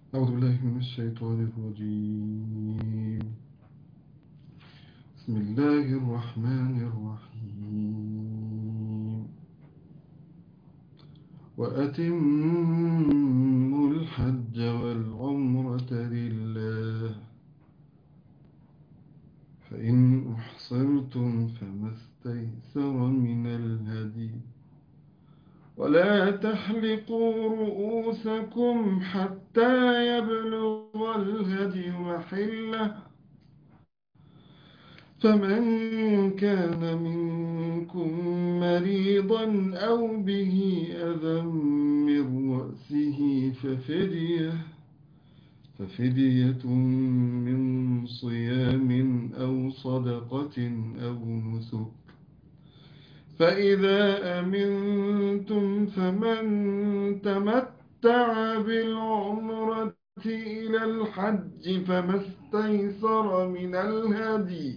أعوذ بالله من الشيطان الرجيم بسم الله الرحمن الرحيم وأتموا الحج والعمرة لله فإن أحصرتم فما استيسر من الهدي ولا تحلقوا رؤوسكم حتى يبلغ الهدي محله فمن كان منكم مريضا أو به أذى من رأسه ففدية ففدية من صيام أو صدقة أو نسك فإذا أمنتم فمن تمتع بالعمرة إلى الحج فما استيسر من الهدي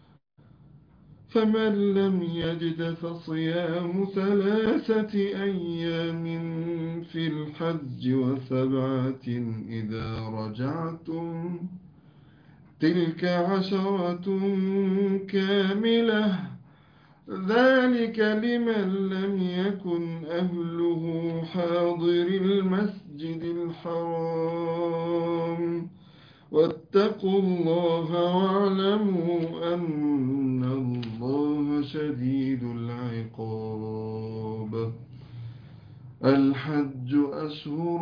فمن لم يجد فصيام ثلاثة أيام في الحج وسبعة إذا رجعتم تلك عشرة كاملة ذلك لمن لم يكن أهله حاضر المسجد الحرام واتقوا الله واعلموا أن الله شديد العقاب الحج أشهر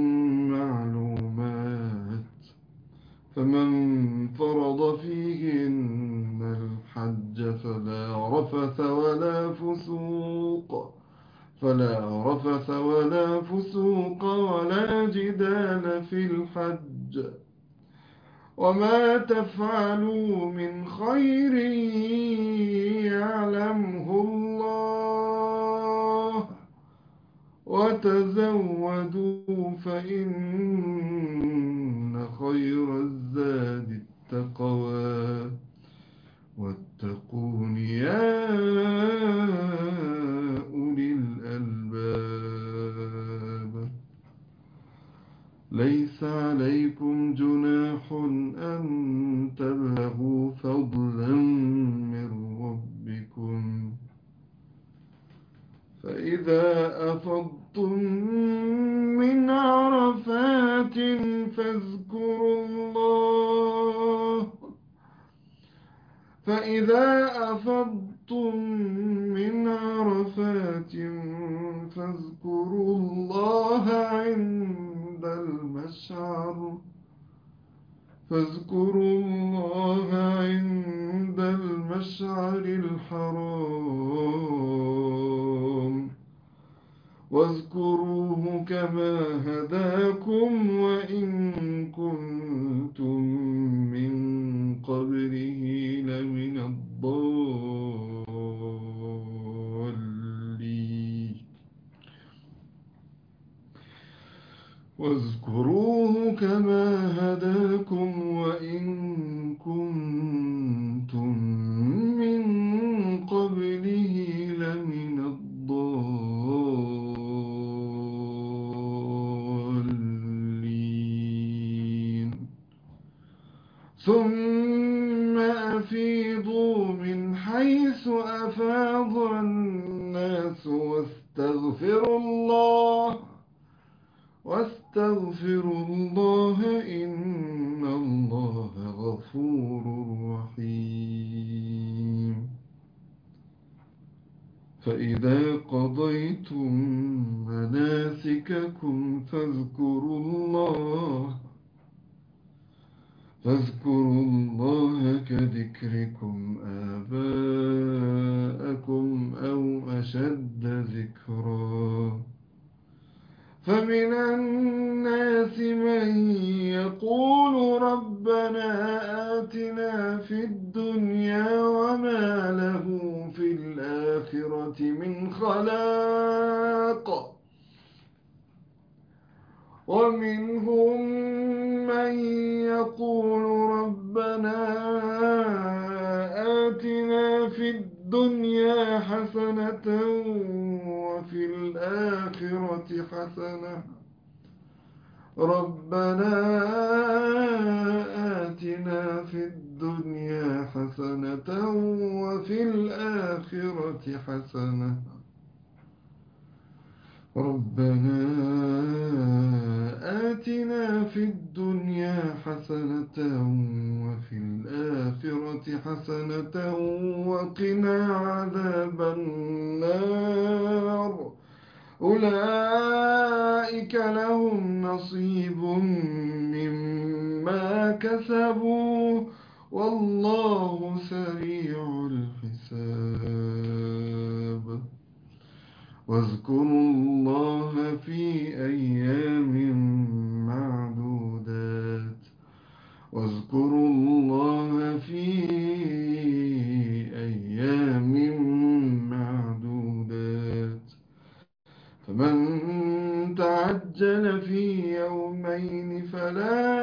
معلومات فمن فرض فيهن الحج فلا رفث ولا فسوق فلا رفث ولا فسوق ولا جدال في الحج وما تفعلوا من خير يعلمه الله وتزودوا فإن خير الزاد التقوى واتقون يا أولي الألباب ليس عليكم جناح أن تبلغوا فضلا من ربكم فإذا أفضتم من عرفات فاذكروا الله فإذا أفضتم من عرفات فاذكروا الله عند المشعر فاذكروا الله عند المشعر الحرام واذكروه كما هداكم وإن كنتم من قبله لمن الضالين واذكروه كما هداكم وإن كنتم من قبله لمن الضالين ثم أفيضوا من حيث أفاض الناس واستغفروا الله واستغفروا الله إن الله غفور رحيم فإذا قضيتم مناسككم فاذكروا الله فاذكروا الله كذكركم آباءكم أو أشد ذكرًا فمن الناس من يقول ربنا آتنا في الدنيا وما له في الآخرة من خلاق ومنهم من يقول ربنا آتنا في الدنيا حسنة وفي الآخرة حسنة ربنا آتنا في الدنيا حسنة وفي الآخرة حسنة ربنا آتنا في الدنيا حسنة وفي الآخرة حسنة وقنا عذاب النار أولئك لهم نصيب مما كسبوا والله سريع الحساب واذكروا الله في أيام معدودات واذكروا الله في أيام معدودات فمن تعجل في يومين فلا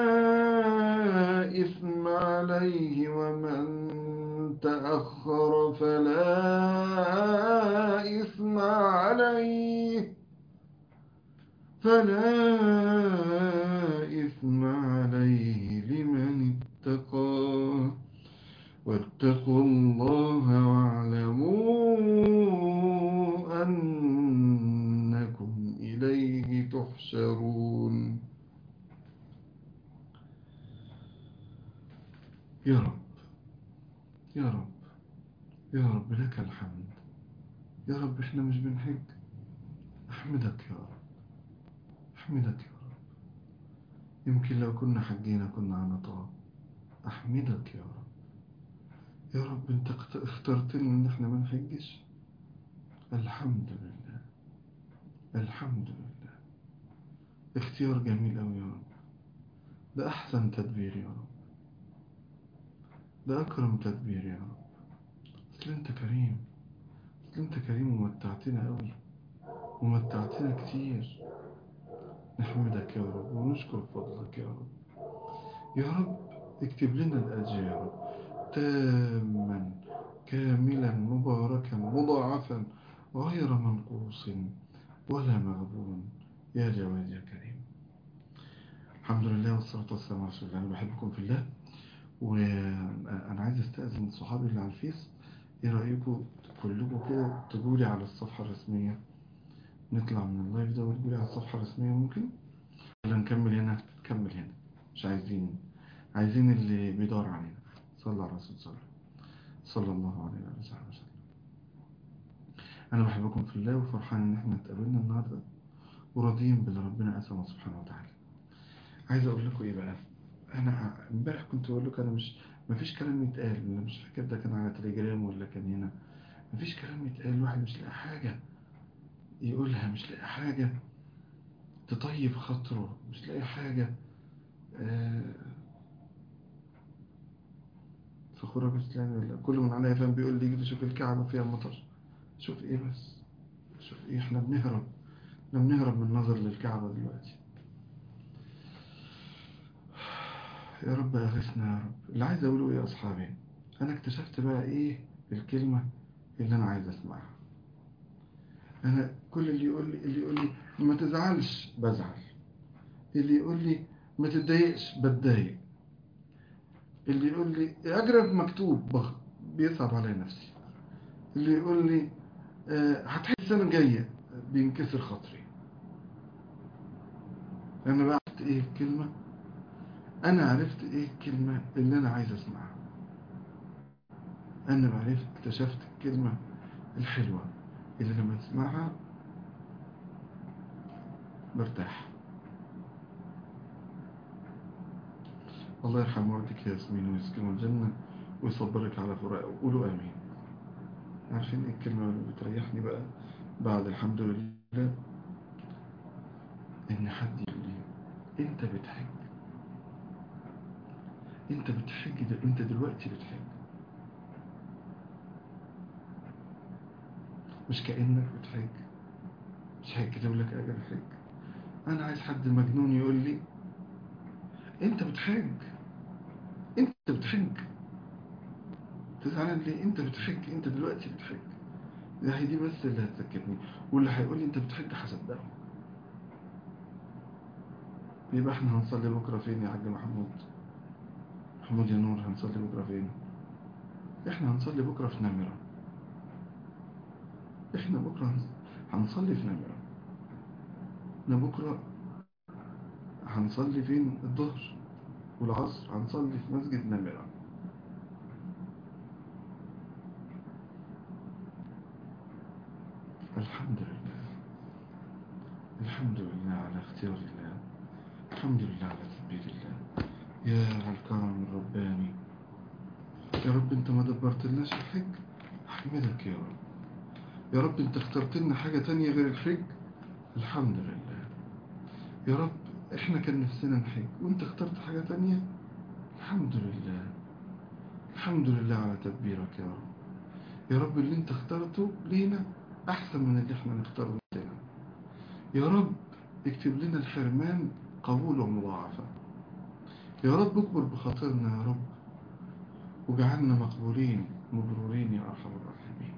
إثم عليه ومن تأخر فلا إثم عليه فلا إثم عليه لمن اتقى واتقوا الله واعلموا أنكم إليه تحشرون يا رب يا رب يا رب لك الحمد يا رب احنا مش بنحج احمدك يا رب احمدك يا رب يمكن لو كنا حجينا كنا على طاعة احمدك يا رب يا رب انت اخترتنا ان احنا ما نحجش الحمد لله الحمد لله اختيار جميل أوي يا رب ده أحسن تدبير يا رب ده أكرم تدبير يا رب أصل أنت كريم أصل أنت كريم ومتعتنا أوي ومتعتنا كتير نحمدك يا رب ونشكر فضلك يا رب يا رب اكتب لنا الأجر يا رب تاما كاملا مباركا مضاعفا غير منقوص ولا مغبون يا جواد يا كريم الحمد لله والصلاة والسلام على رسول الله أنا بحبكم في الله وأنا عايز أستأذن صحابي اللي على الفيس إيه رأيكم كلكم كده تقولي على الصفحة الرسمية نطلع من اللايف ده وتقولي على الصفحة الرسمية ممكن ولا نكمل هنا نكمل هنا مش عايزين عايزين اللي بيدور علينا صلى على رسول صلى صلى الله عليه وسلم أنا بحبكم في الله وفرحان إن إحنا اتقابلنا النهاردة وراضيين باللي ربنا قسمه سبحانه وتعالى عايز أقول لكم إيه بقى أنا امبارح كنت بقول لكم أنا مش مفيش كلام يتقال أنا مش فاكر ده كان على تليجرام ولا كان هنا مفيش كلام يتقال الواحد مش لاقي حاجة يقولها مش لاقي حاجة تطيب خاطره مش لاقي حاجة آه فخورة بسلام ولا كل من عليها فهم بيقول لي يجي شوف الكعبة فيها مطر شوف ايه بس شوف ايه احنا بنهرب احنا بنهرب من النظر للكعبة دلوقتي يا رب اغثنا يا رب اللي عايز اقوله ايه يا اصحابي انا اكتشفت بقى ايه الكلمة اللي انا عايز اسمعها انا كل اللي يقول لي اللي يقول لي ما تزعلش بزعل اللي يقول لي ما تتضايقش بتضايق اللي يقول لي اجرب مكتوب بغ... بيصعب علي نفسي اللي يقول لي أه هتحس السنة الجاية بينكسر خاطري انا بقى عرفت ايه الكلمة انا عرفت ايه الكلمة اللي انا عايز اسمعها انا عرفت اكتشفت الكلمة الحلوة اللي لما تسمعها برتاح الله يرحم والدك يا ياسمين ويسكنه الجنة ويصبرك على فراق قولوا آمين عارفين ايه الكلمة اللي بتريحني بقى بعد الحمد لله ان حد يقول لي انت بتحج انت بتحج ده انت دلوقتي بتحج مش كأنك بتحج مش هيكتب لك اجل حج انا عايز حد مجنون يقول لي انت بتحج انت بتحج تزعلان ليه انت بتحج انت دلوقتي بتحج ده هي دي بس اللي هتسكتني واللي هيقول لي انت بتحج هصدقه يبقى احنا هنصلي بكرة فين يا حاج محمود محمود يا نور هنصلي بكرة فين احنا هنصلي بكرة في نمرة احنا بكرة هنص- هنصلي في نمرة احنا بكرة هنصلي فين الظهر والعصر هنصلي في مسجد نمرة الحمد لله الحمد لله على اختيار الله الحمد لله على تدبير الله يا على الكرم الرباني يا رب انت ما دبرت لناش الحج احمدك يا رب يا رب انت اخترت لنا حاجة تانية غير الحج الحمد لله يا رب احنا كان نفسنا نحج وانت اخترت حاجة تانية الحمد لله الحمد لله على تدبيرك يا رب يا رب اللي انت اخترته لينا احسن من اللي احنا نختاره لنا يا رب اكتب لنا الحرمان قبول ومضاعفة يا رب اكبر بخاطرنا يا رب وجعلنا مقبولين مبرورين يا أرحم الراحمين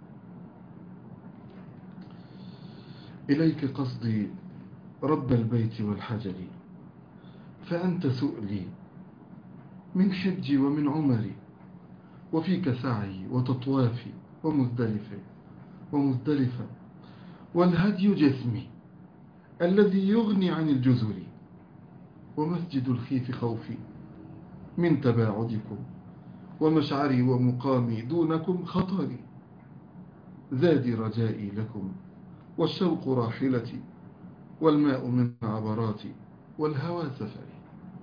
إليك قصدي رب البيت والحجر فأنت سؤلي من حجي ومن عمري وفيك سعي وتطوافي ومزدلفة ومزدلفة والهدي جسمي الذي يغني عن الجزر ومسجد الخيف خوفي من تباعدكم ومشعري ومقامي دونكم خطري زادي رجائي لكم والشوق راحلتي والماء من عبراتي والهوى سفري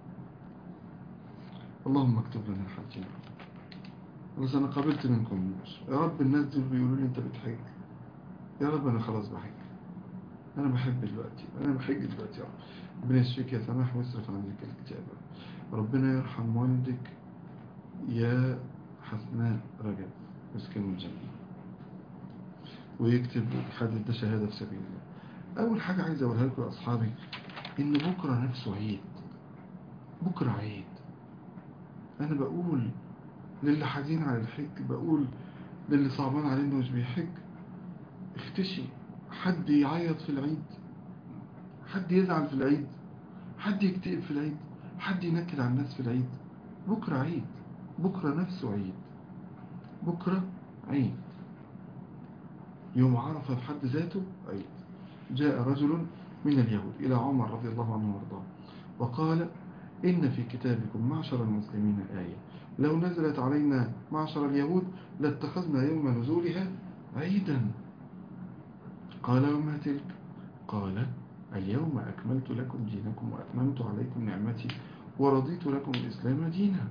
اللهم اكتب لنا الحج يا رب بس انا قابلت منكم يا رب الناس دول بيقولوا لي انت بتحج يا رب انا خلاص بحج انا بحب دلوقتي انا بحج دلوقتي يا رب ربنا يشفيك يا سماح ويصرف عنك الكتابة ربنا يرحم والدك يا حسناء رجب مسكين الجنة ويكتب حدد ده شهادة في سبيل الله أول حاجة عايز أقولها لكم يا أصحابي إن بكرة نفسه عيد بكرة عيد أنا بقول للي حزين على الحج بقول للي صعبان عليه إنه مش بيحج اختشي حد يعيط في العيد حد يزعل في العيد حد يكتئب في العيد حد ينكد على الناس في العيد بكرة عيد بكرة نفسه عيد بكرة عيد يوم عرفة بحد ذاته عيد جاء رجل من اليهود إلى عمر رضي الله عنه وارضاه وقال إن في كتابكم معشر المسلمين آية لو نزلت علينا معشر اليهود لاتخذنا يوم نزولها عيدا قال وما تلك قال اليوم أكملت لكم دينكم وأتممت عليكم نعمتي ورضيت لكم الإسلام دينا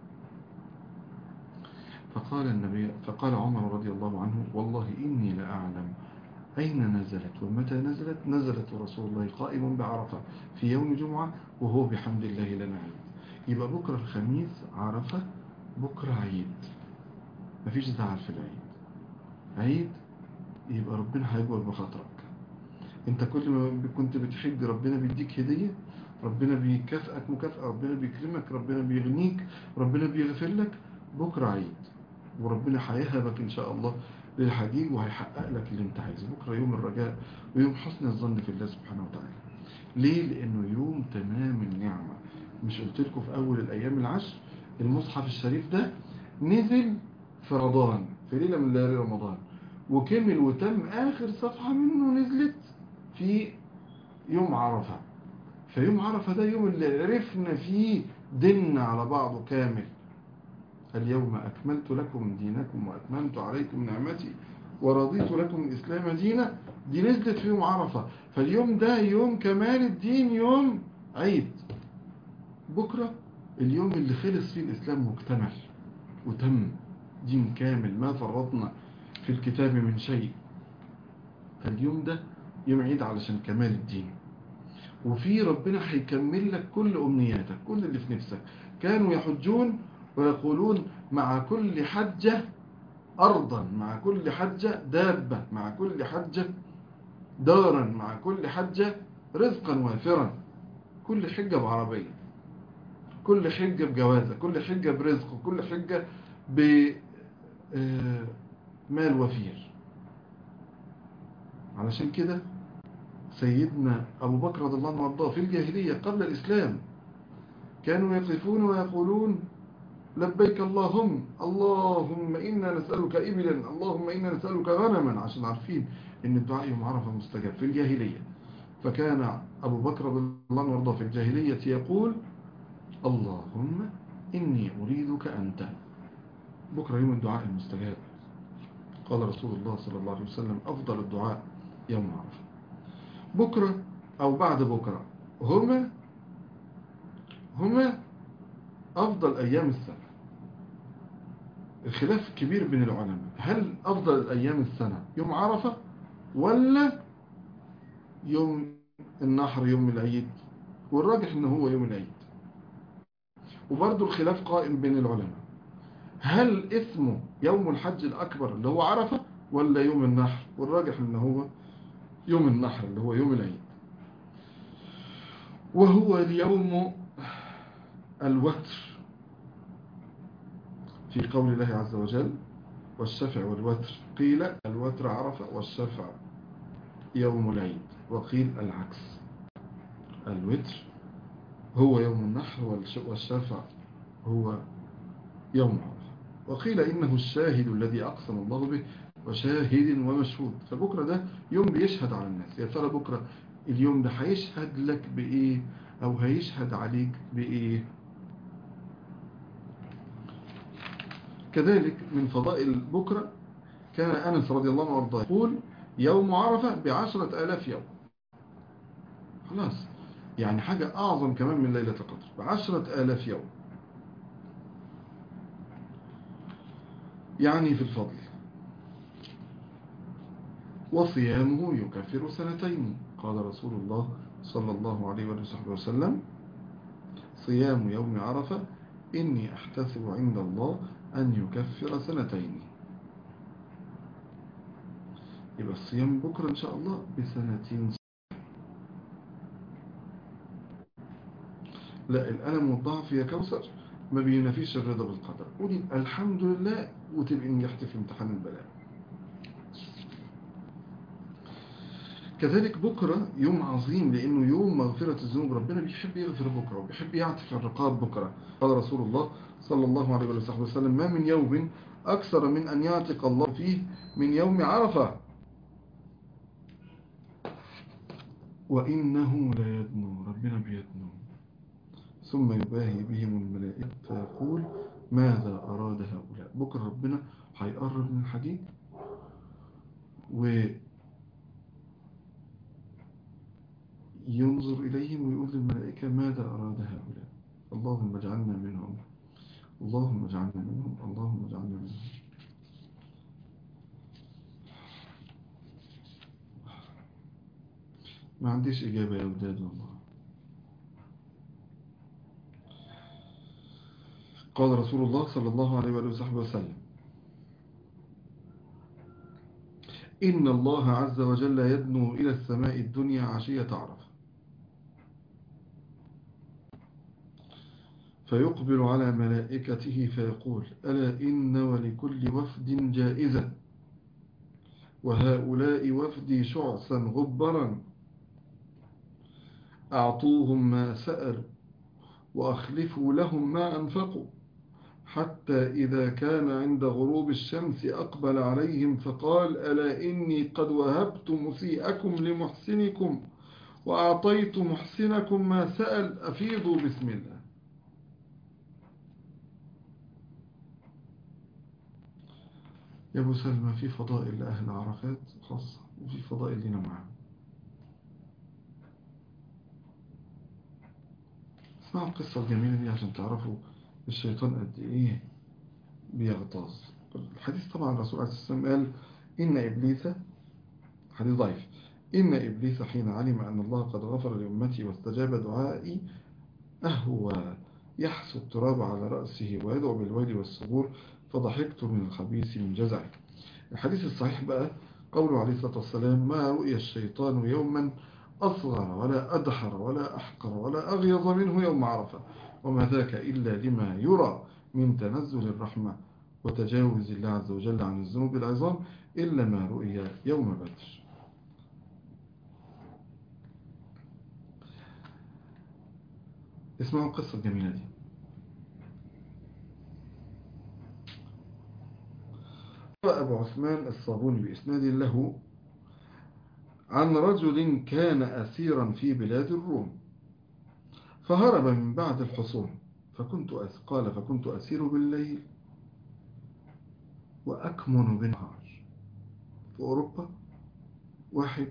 فقال النبي فقال عمر رضي الله عنه والله إني لأعلم أين نزلت ومتى نزلت نزلت رسول الله قائم بعرفة في يوم جمعة وهو بحمد الله لنا عيد يبقى بكرة الخميس عرفة بكرة عيد مفيش زعل في العيد عيد يبقى ربنا هيكبر بخاطرك انت كل ما كنت بتحج ربنا بيديك هدية ربنا بيكافئك مكافأة ربنا بيكرمك ربنا بيغنيك ربنا بيغفر لك بكرة عيد وربنا هيهبك ان شاء الله للحجيج وهيحقق لك اللي انت عايزه بكرة يوم الرجاء ويوم حسن الظن في الله سبحانه وتعالى ليه لانه يوم تمام النعمة مش قلت لكم في اول الايام العشر المصحف الشريف ده نزل في رمضان في ليلة من ليالي رمضان وكمل وتم اخر صفحة منه نزلت في يوم عرفة فيوم عرفة ده يوم اللي عرفنا فيه ديننا على بعضه كامل اليوم أكملت لكم دينكم وأتممت عليكم نعمتي ورضيت لكم الإسلام دينا دي نزلت في يوم عرفة فاليوم ده يوم كمال الدين يوم عيد بكرة اليوم اللي خلص فيه الإسلام مكتمل وتم دين كامل ما فرطنا في الكتاب من شيء فاليوم ده يوم عيد علشان كمال الدين وفي ربنا هيكمل لك كل أمنياتك كل اللي في نفسك كانوا يحجون ويقولون مع كل حجة أرضا مع كل حجة دابة مع كل حجة دارا مع كل حجة رزقا وافرا كل حجة بعربية كل حجة بجوازة كل حجة برزق كل حجة بمال وفير علشان كده سيدنا أبو بكر رضي الله عنه وارضاه في الجاهلية قبل الإسلام كانوا يقفون ويقولون لبيك اللهم اللهم إنا نسألك إبلا اللهم إنا نسألك غنما عشان عارفين إن الدعاء يوم عرفة مستجاب في الجاهلية فكان أبو بكر رضي الله عنه وارضاه في الجاهلية يقول اللهم إني أريدك أنت بكرة يوم الدعاء المستجاب قال رسول الله صلى الله عليه وسلم أفضل الدعاء يوم عرفة بكرة أو بعد بكرة هما هما أفضل أيام السنة الخلاف كبير بين العلماء هل أفضل الأيام السنة يوم عرفة ولا يوم النحر يوم العيد والراجح ان هو يوم العيد وبرضه الخلاف قائم بين العلماء هل اسمه يوم الحج الأكبر اللي هو عرفة ولا يوم النحر والراجح ان هو يوم النحر اللي هو يوم العيد وهو اليوم الوتر في قول الله عز وجل والشفع والوتر قيل الوتر عرفة والشفع يوم العيد وقيل العكس الوتر هو يوم النحر والشفع هو يوم عرفة وقيل إنه الشاهد الذي أقسم الله به وشاهد ومشهود فبكرة ده يوم بيشهد على الناس يا ترى بكرة اليوم ده هيشهد لك بإيه أو هيشهد عليك بإيه كذلك من فضائل بكرة كان أنس رضي الله عنه وارضاه يقول يوم عرفة بعشرة آلاف يوم خلاص يعني حاجة أعظم كمان من ليلة القدر بعشرة آلاف يوم يعني في الفضل وصيامه يكفر سنتين قال رسول الله صلى الله عليه وآله وسلم صيام يوم عرفة إني أحتسب عند الله أن يكفر سنتين يبقى الصيام بكرة إن شاء الله بسنتين لا الألم والضعف يا كوثر ما بينافيش الرضا بالقدر قولي الحمد لله وتبقي نجحت في امتحان البلاء كذلك بكرة يوم عظيم لأنه يوم مغفرة الذنوب ربنا بيحب يغفر بكرة وبيحب يعتق الرقاب بكرة قال رسول الله صلى الله عليه وسلم ما من يوم أكثر من أن يعتق الله فيه من يوم عرفة وإنه لا يدنو ربنا بيدنو ثم يباهي بهم الملائكة فيقول ماذا أراد هؤلاء بكرة ربنا هيقرب من الحديد وينظر إليهم ويقول للملائكة ماذا أراد هؤلاء اللهم اجعلنا منهم اللهم اجعلنا منهم اللهم اجعلنا منهم ما عنديش إجابة يا أوداد والله قال رسول الله صلى الله عليه وآله وصحبه وسلم إن الله عز وجل يدنو إلى السماء الدنيا عشية عرفة فيقبل على ملائكته فيقول ألا إن ولكل وفد جائزة وهؤلاء وفدي شعثا غبرا أعطوهم ما سألوا وأخلفوا لهم ما أنفقوا حتى إذا كان عند غروب الشمس أقبل عليهم فقال ألا إني قد وهبت مسيئكم لمحسنكم وأعطيت محسنكم ما سأل أفيضوا بسم الله يا أبو سلمى في فضائل لأهل عرفات خاصة وفي فضائل لنا معهم اسمعوا القصة الجميلة دي عشان تعرفوا الشيطان قد ايه بيغتاظ الحديث طبعا الرسول عليه الصلاة والسلام قال إن إبليس حديث ضعيف إن إبليس حين علم أن الله قد غفر لأمتي واستجاب دعائي أهوى يحسو التراب على رأسه ويدعو بالويل والسبور فضحكت من الخبيث من جزعه الحديث الصحيح بقى قوله عليه الصلاة والسلام ما رؤي الشيطان يوما أصغر ولا أدحر ولا أحقر ولا أغيظ منه يوم عرفة وما ذاك إلا لما يرى من تنزل الرحمة وتجاوز الله عز وجل عن الذنوب العظام إلا ما رؤي يوم بدر اسمعوا القصة الجميلة دي أبو عثمان الصابوني بإسناد له عن رجل كان أسيرا في بلاد الروم فهرب من بعد الحصون فكنت أس... قال فكنت أسير بالليل وأكمن بالنهار في أوروبا واحد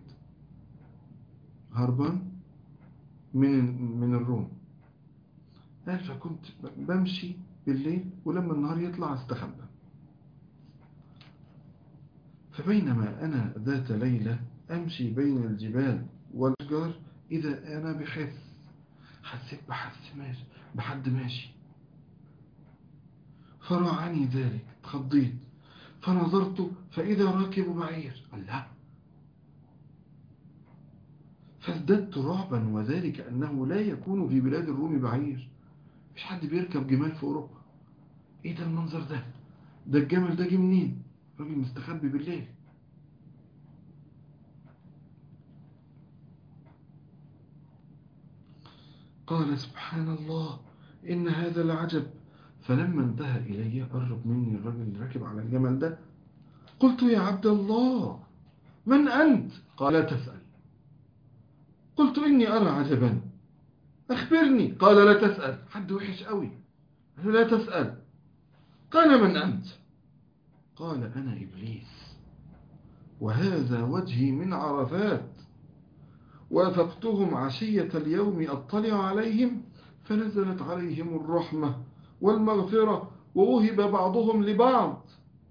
هربان من من الروم قال فكنت بمشي بالليل ولما النهار يطلع استخبى فبينما أنا ذات ليلة أمشي بين الجبال والأشجار إذا أنا بحس حسيت بحس ماشي بحد ماشي فرعني ذلك تخضيت فنظرت فإذا راكب بعير الله فازددت رعبا وذلك أنه لا يكون في بلاد الروم بعير مش حد بيركب جمال في أوروبا إيه ده المنظر ده ده الجمل ده جه منين راجل مستخبي بالليل قال سبحان الله إن هذا العجب فلما انتهى إلي قرب مني الرجل اللي راكب على الجمل ده قلت يا عبد الله من أنت قال لا تسأل قلت إني أرى عجبا أخبرني قال لا تسأل حد وحش قوي لا تسأل قال من أنت قال أنا إبليس وهذا وجهي من عرفات وافقتهم عشية اليوم أطلع عليهم فنزلت عليهم الرحمة والمغفرة ووهب بعضهم لبعض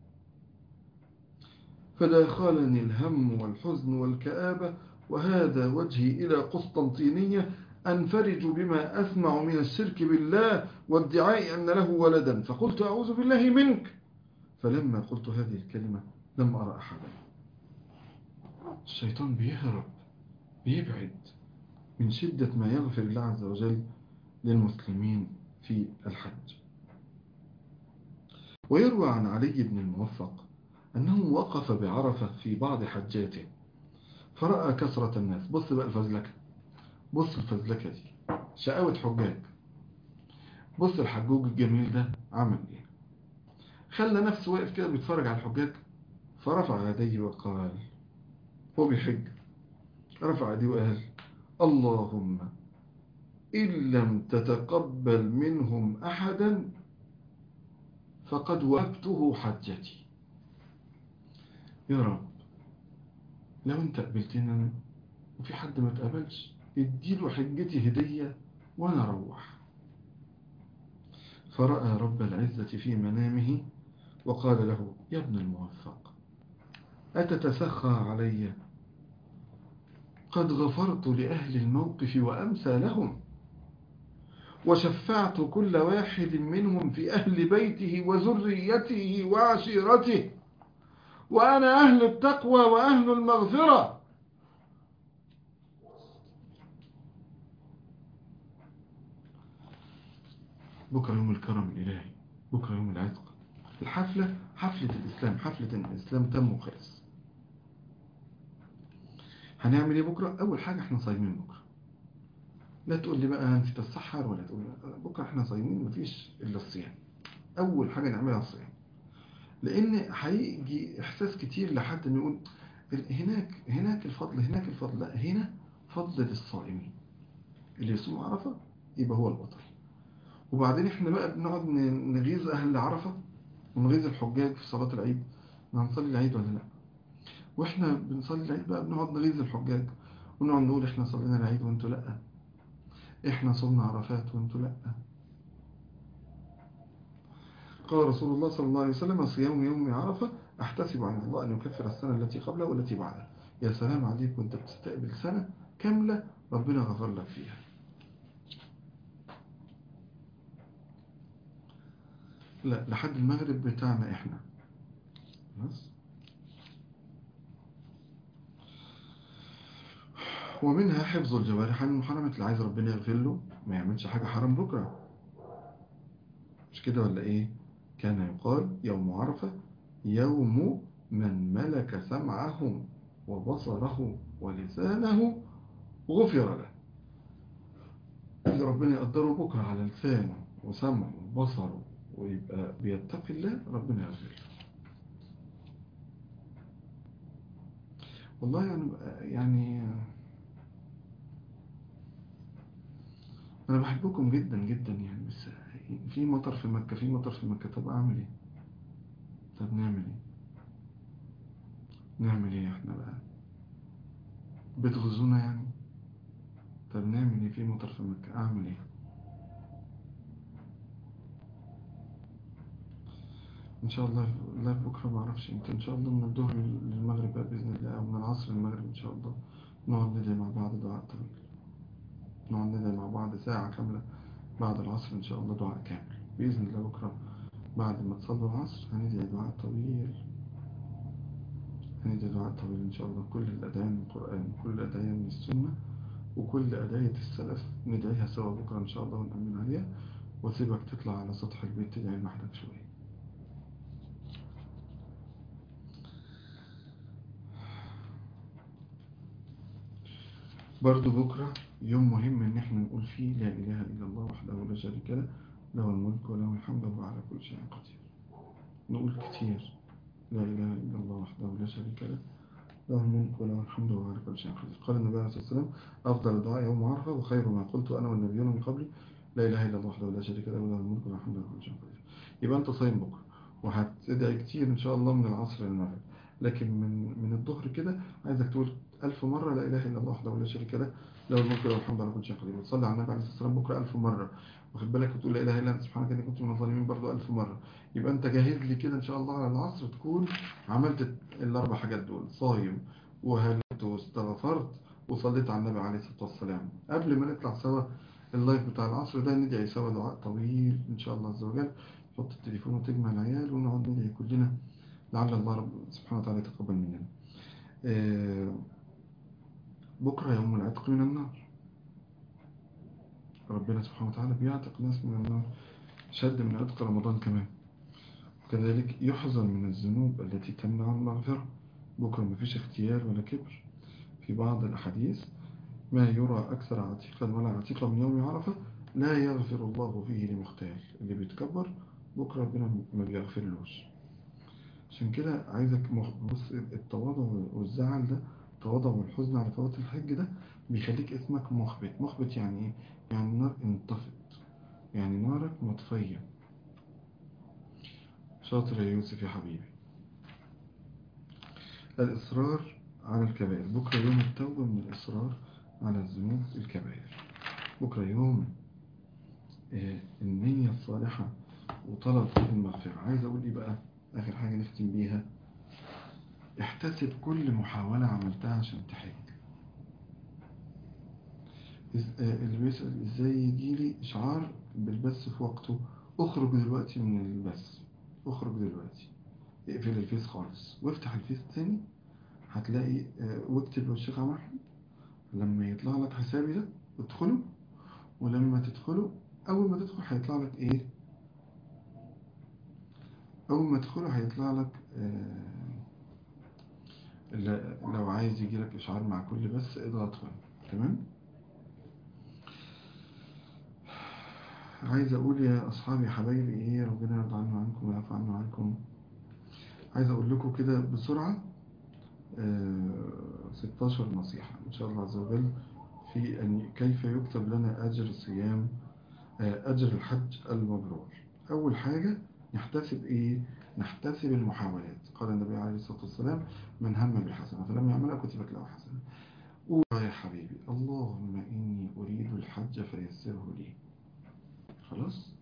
فداخلني الهم والحزن والكآبة وهذا وجهي إلى قسطنطينية أنفرج بما أسمع من الشرك بالله وادعاء أن له ولدا فقلت أعوذ بالله منك فلما قلت هذه الكلمة لم أرى أحدا الشيطان بيهرب بيبعد من شدة ما يغفر الله عز وجل للمسلمين في الحج ويروى عن علي بن الموفق أنه وقف بعرفة في بعض حجاته فرأى كثرة الناس بص بقى الفزلكة بص الفزلكة دي شقاوة حجاج بص الحجوج الجميل ده عمل ايه خلى نفسه واقف كده بيتفرج على الحجاج فرفع يديه وقال هو بيحج رفع يديه وقال اللهم إن لم تتقبل منهم أحدا فقد وهبته حجتي يا رب لو انت قبلتني انا وفي حد ما تقبلش اديله حجتي هدية وانا اروح فرأى رب العزة في منامه وقال له يا ابن الموفق أتتسخى علي قد غفرت لأهل الموقف وأمسى لهم وشفعت كل واحد منهم في أهل بيته وذريته وعشيرته وأنا أهل التقوى وأهل المغفرة بكرة يوم الكرم الإلهي بكرة يوم العتق الحفلة حفلة الإسلام حفلة الإسلام تم وخلص هنعمل ايه بكرة أول حاجة احنا صايمين بكرة لا تقول لي بقى نسيت السحر ولا تقول لي بكرة احنا صايمين مفيش إلا الصيام أول حاجة نعملها الصيام لأن هيجي إحساس كتير لحد إنه يقول هناك هناك الفضل هناك الفضل لا هنا فضل للصائمين اللي يصوم عرفة يبقى هو البطل وبعدين احنا بقى بنقعد نغيظ أهل عرفة ونغيظ الحجاج في صلاة العيد هنصلي العيد ولا لا واحنا بنصلي العيد بقى بنقعد نغيظ الحجاج ونقعد نقول احنا صلينا العيد وانتوا لا احنا صمنا عرفات وانتوا لا قال رسول الله صلى الله عليه وسلم صيام يوم عرفة احتسب عند الله أن يكفر السنة التي قبلها والتي بعدها يا سلام عليك وانت بتستقبل سنة كاملة ربنا غفر لك فيها لا لحد المغرب بتاعنا احنا بس ومنها حفظ الجوارح عن المحرمات اللي عايز ربنا يغفر له ما يعملش حاجة حرام بكرة مش كده ولا ايه كان يقال يوم عرفة يوم من ملك سمعه وبصره ولسانه غفر له اللي ربنا يقدره بكرة على لسانه وسمعه وبصره ويبقى بيتقي الله ربنا يغفر له والله يعني يعني انا بحبكم جدا جدا يعني بس في مطر في مكة في مطر في مكة طب اعمل ايه طب نعمل ايه نعمل ايه احنا بقى بتغزونا يعني طب نعمل ايه في مطر في مكة اعمل ايه ان شاء الله لا بكره ما اعرفش امتى ان شاء الله من الظهر للمغرب بقى باذن الله او من العصر للمغرب ان شاء الله نقعد ندعي مع بعض دعاء طويل نقعد ندعي مع بعض ساعة كاملة بعد العصر ان شاء الله دعاء كامل باذن الله بكره بعد ما تصلوا العصر هندعي دعاء طويل هندعي دعاء طويل ان شاء الله كل الادعية من القرآن وكل الادعية من السنة وكل أداية السلف ندعيها سوا بكرة إن شاء الله ونأمن عليها وسيبك تطلع على سطح البيت تدعي لوحدك شوية برضو بكرة يوم مهم إن احنا نقول فيه لا إله إلا الله وحده لا شريك له له الملك وله الحمد وهو على كل شيء قدير نقول كتير لا إله إلا الله وحده لا شريك له له الملك وله الحمد وهو على كل شيء قدير قال النبي عليه الصلاة والسلام أفضل الدعاء يوم عرفة وخير ما قلت أنا والنبيون من قبلي لا إله إلا الله وحده لا شريك له له الملك وله الحمد وهو على كل شيء قدير يبقى أنت صايم بكرة وهتدعي كتير إن شاء الله من العصر للمغرب لكن من من الظهر كده عايزك تقول ألف مرة لا إله إلا الله وحده لا شريك له له الملك وله الحمد على كل شيء قدير وتصلي على النبي عليه الصلاة والسلام بكرة ألف مرة واخد بالك وتقول لا إله إلا أنت سبحانك إني كنت من الظالمين برضه ألف مرة يبقى أنت جاهز لي كده إن شاء الله على العصر تكون عملت الأربع حاجات دول صايم وهلت واستغفرت وصليت على النبي عليه الصلاة والسلام قبل ما نطلع سوا اللايف بتاع العصر ده ندعي سوا دعاء طويل إن شاء الله عز وجل تحط التليفون وتجمع العيال ونقعد ندعي كلنا لعل الله رب سبحانه وتعالى يتقبل مننا آه بكرة يوم العتق من النار ربنا سبحانه وتعالى بيعتق ناس من النار شد من عتق رمضان كمان وكذلك يحذر من الذنوب التي تمنع المغفرة بكرة مفيش اختيار ولا كبر في بعض الأحاديث ما يرى أكثر عتيقا ولا عتيقا من يوم عرفة لا يغفر الله فيه لمختال اللي بيتكبر بكرة ربنا ما بيغفرلوش عشان كده عايزك بص التواضع والزعل ده التواضع والحزن على فوات الحج ده بيخليك اسمك مخبت مخبت يعني ايه يعني النار انطفت يعني نارك مطفية شاطر يا يوسف يا حبيبي الإصرار على الكبائر بكرة يوم التوبة من الإصرار على الذنوب الكبائر بكرة يوم النية الصالحة وطلب المغفرة عايز أقول إيه بقى آخر حاجة نختم بيها احتسب كل محاولة عملتها عشان تحج اللي بيسأل ازاي يجيلي اشعار بالبث في وقته اخرج دلوقتي من البث اخرج دلوقتي اقفل الفيس خالص وافتح الفيس تاني هتلاقي واكتب الشيخ عمر لما يطلع لك حسابي ده ادخله ولما تدخله اول ما تدخل هيطلع لك ايه اول ما تدخله هيطلع لك آه لو عايز يجي لك اشعار مع كل بس اضغط هنا تمام عايز اقول يا اصحابي حبايبي ايه ربنا يرضى عنه عنكم ويعفو عنه عنكم عايز اقول لكم كده بسرعة آه 16 نصيحة ان شاء الله عز وجل في ان كيف يكتب لنا اجر صيام آه اجر الحج المبرور اول حاجة نحتسب ايه نحتسب المحاولات قال النبي عليه الصلاة والسلام من هم بالحسنة فلم يعملها كتبت له حسنة قول يا حبيبي اللهم إني أريد الحج فيسره لي خلاص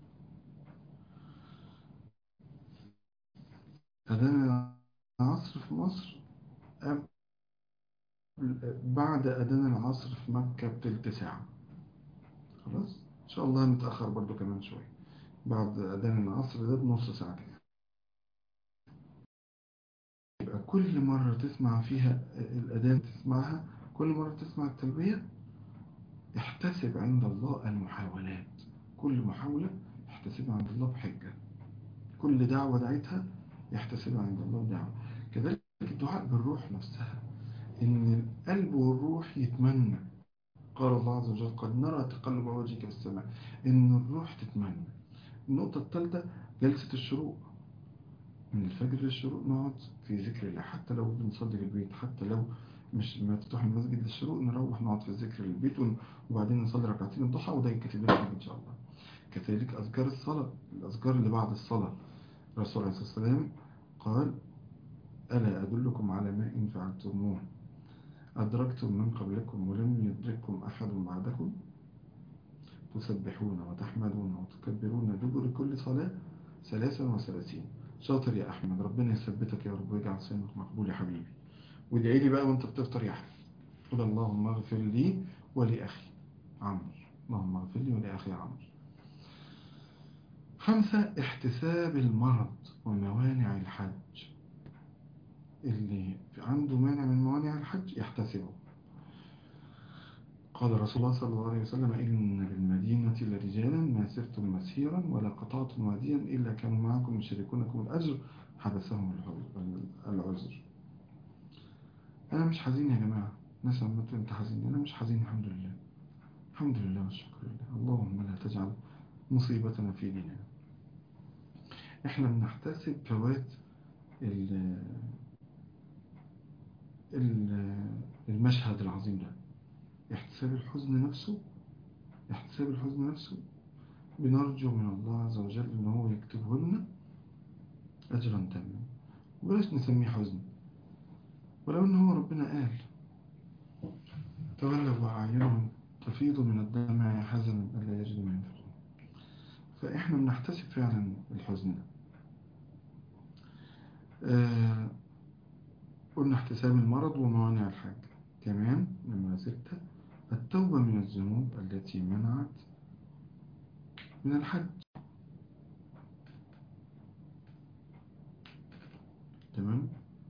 أذان العصر في مصر بعد أذان العصر في مكة بتلت ساعة خلاص إن شاء الله نتأخر برضو كمان شوي بعد أذان العصر ده بنص ساعة كده يبقى كل مرة تسمع فيها الأذان تسمعها كل مرة تسمع التلبية احتسب عند الله المحاولات كل محاولة احتسبها عند الله بحجة كل دعوة دعيتها يحتسبها عند الله دعوة كذلك الدعاء بالروح نفسها ان القلب والروح يتمنى قال الله عز وجل قد نرى تقلب وجهك في السماء إن الروح تتمنى النقطة الثالثة جلسة الشروق من الفجر للشروق نقعد في ذكر الله حتى لو بنصلي في البيت حتى لو مش مفتوح المسجد للشروق نروح نقعد في الذكر البيت وبعدين نصلي ركعتين الضحى وده يتكتب لنا إن شاء الله كذلك أذكار الصلاة الأذكار اللي بعد الصلاة الرسول عليه الصلاة والسلام قال ألا أدلكم على ماء فعلتموه أدركتم من قبلكم ولم يدرككم أحد بعدكم تسبحون وتحمدون وتكبرون دبر كل صلاة ثلاثا وثلاثين شاطر يا أحمد ربنا يثبتك يا رب ويجعل صيامك مقبول يا حبيبي وادعي لي بقى وانت بتفطر يا أحمد قل اللهم اغفر لي ولأخي عمرو اللهم اغفر لي ولأخي عمرو خمسة احتساب المرض وموانع الحج اللي عنده مانع من موانع الحج يحتسبه قال رسول الله صلى الله عليه وسلم إن بالمدينة لرجالا ما سرتم مسيرا ولا قطعتم واديا إلا كانوا معكم يشاركونكم الأجر حبسهم العذر أنا مش حزين يا جماعة ناس عم تقول أنت حزين أنا مش حزين الحمد لله الحمد لله والشكر لله اللهم لا تجعل مصيبتنا في ديننا احنا بنحتسب فوات المشهد العظيم ده احتساب الحزن نفسه احتساب الحزن نفسه بنرجو من الله عز وجل ان هو يكتبه لنا اجرا تاما وبلاش نسميه حزن ولو ان هو ربنا قال تولوا اعينهم تفيض من الدمع حزنا الا يجد ما ينفقون فاحنا بنحتسب فعلا الحزن ده آه قلنا احتساب المرض وموانع الحج كمان نمرة ستة التوبة من الذنوب التي منعت من الحج تمام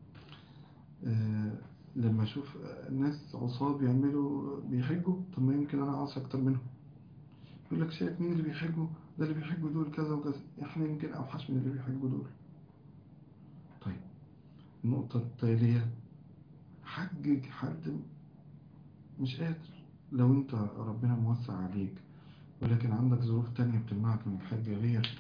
آه لما اشوف ناس عصاب بيعملوا بيحجوا طب ما يمكن انا عاصي اكتر منهم يقول لك شايف مين اللي بيحجوا ده اللي بيحجوا دول كذا وكذا احنا يمكن اوحش من اللي بيحجوا دول طيب النقطة التالية حجج حد مش قادر لو انت ربنا موسع عليك ولكن عندك ظروف تانية بتمنعك من الحج غير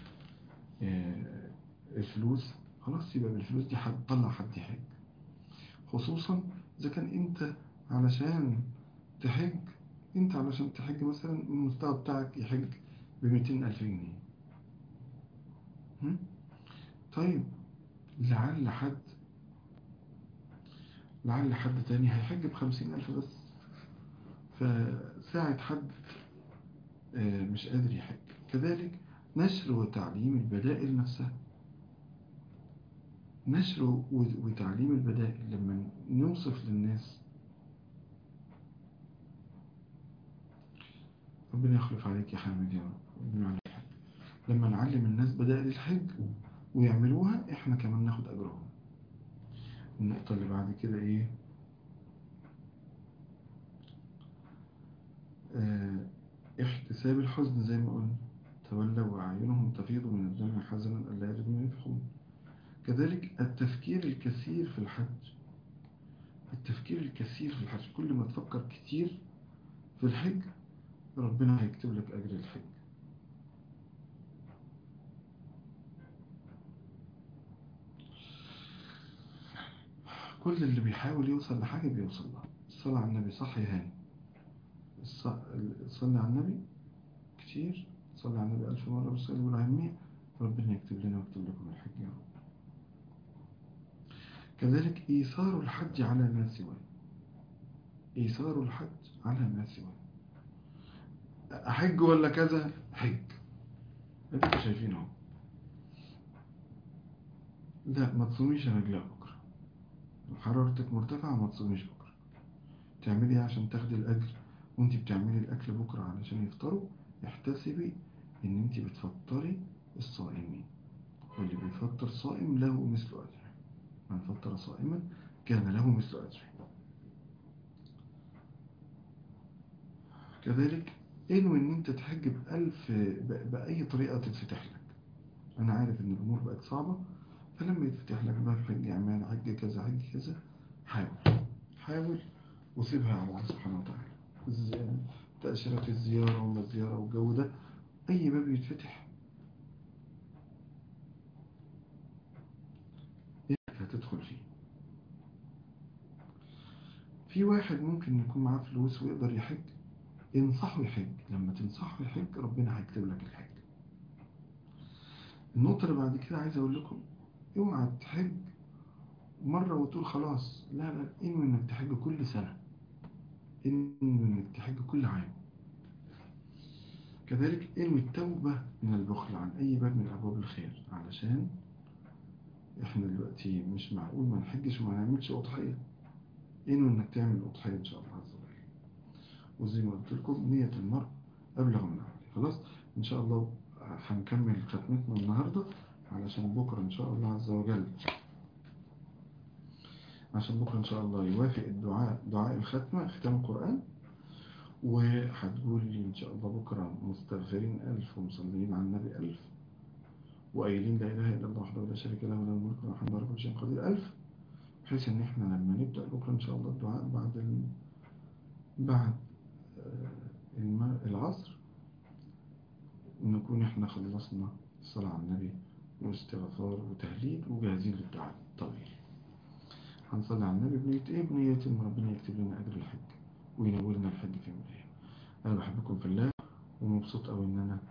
الفلوس خلاص يبقى بالفلوس دي حد طلع حد يحج خصوصا اذا كان انت علشان تحج انت علشان تحج مثلا المستوى بتاعك يحج بميتين الف جنيه طيب لعل حد لعل حد تاني هيحج بخمسين ألف بس فساعد حد مش قادر يحج كذلك نشر وتعليم البدائل نفسها نشر وتعليم البدائل لما نوصف للناس ربنا يخلف عليك يا حامد يا رب لما نعلم الناس بدائل الحج ويعملوها احنا كمان ناخد أجرهم النقطة اللي بعد كده ايه اه احتساب الحزن زي ما قلنا تولوا وأعينهم تفيض من الدمع حزنا ألا يجدوا ما ينفقون كذلك التفكير الكثير في الحج التفكير الكثير في الحج كل ما تفكر كتير في الحج ربنا هيكتب لك أجر الحج كل اللي بيحاول يوصل لحاجة بيوصل لها الصلاة على النبي صح يا هاني صلي على النبي كتير صلي على النبي ألف مرة بالصلاة الإبراهيمية ربنا يكتب لنا ويكتب لكم الحج يا رب كذلك إيثار الحج على ما سواه إيثار الحج على ما سواه أحج ولا كذا حج انتوا شايفين اهو لا ما تصوميش يا نجلاء بكرة حرارتك مرتفعة ما تصوميش بكرة تعملي ايه عشان تاخدي الأجر وانت بتعملي الأكل بكرة علشان يفطروا احتسبي ان انت بتفطري الصائمين واللي بيفطر صائم له مثل أجره من فطر صائما كان له مثل أجره كذلك انوي ان انت تحج بألف بأي طريقة تتفتح لك انا عارف ان الامور بقت صعبة فلما يتفتح لك بقى حج اعمال حج كذا حج كذا حاول حاول وسيبها على الله سبحانه وتعالى تأشيرة الزيارة وما الزيارة والجو ده أي باب يتفتح إنك هتدخل فيه في واحد ممكن يكون معاه فلوس ويقدر يحج انصحه يحج لما تنصحه يحج ربنا هيكتب لك الحج النقطة اللي بعد كده عايز أقول لكم اوعى تحج مرة وتقول خلاص لا لا انوي انك تحج كل سنة انوي انك تحج كل عام كذلك انوي التوبة من البخل عن اي باب من ابواب الخير علشان احنا دلوقتي مش معقول ما نحجش وما نعملش اضحية انوي انك تعمل اضحية ان شاء الله عز وجل وزي ما قلت لكم نية المرء ابلغ من عمله خلاص ان شاء الله هنكمل ختمتنا النهاردة علشان بكرة ان شاء الله عز وجل عشان بكرة إن شاء الله يوافق الدعاء دعاء الختمة ختام القرآن وهتقول لي إن شاء الله بكرة مستغفرين ألف ومصلين على النبي ألف وقايلين لا إله إلا الله وحده لا شريك له له الملك وله الحمد على كل شيء قدير ألف بحيث إن إحنا لما نبدأ بكرة إن شاء الله الدعاء بعد ال... بعد الم... العصر نكون إحنا خلصنا الصلاة على النبي واستغفار وتهليل وجاهزين للدعاء الطويل هنصلي على النبي بنية ايه بنية ان ربنا يكتب لنا اجر الحج وينولنا الحج في مكان انا بحبكم في الله ومبسوط قوي ان انا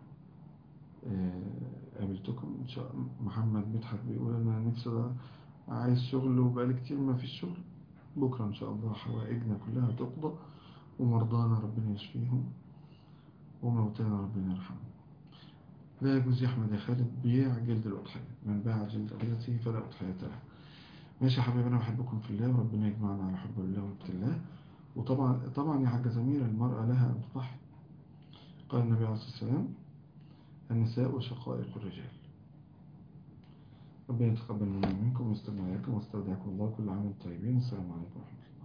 قابلتكم ان شاء الله محمد مدحت بيقول انا نفسي عايز شغل وبقالي كتير ما في الشغل بكرة ان شاء الله حوائجنا كلها تقضى ومرضانا ربنا يشفيهم وموتانا ربنا يرحمهم لا يجوز يا احمد يا خالد بيع جلد الاضحية من باع جلد اضحيته فلا اضحية له ماشي يا حبيبي انا بحبكم في الله وربنا يجمعنا على حب الله وحب الله وطبعا طبعا يا حاجة زميلة المرأة لها أن تضحي قال النبي عليه الصلاة والسلام النساء شقائق الرجال ربنا يتقبل منا منكم ويستمع عليكم واستودعكم الله كل عام طيبين السلام عليكم ورحمة الله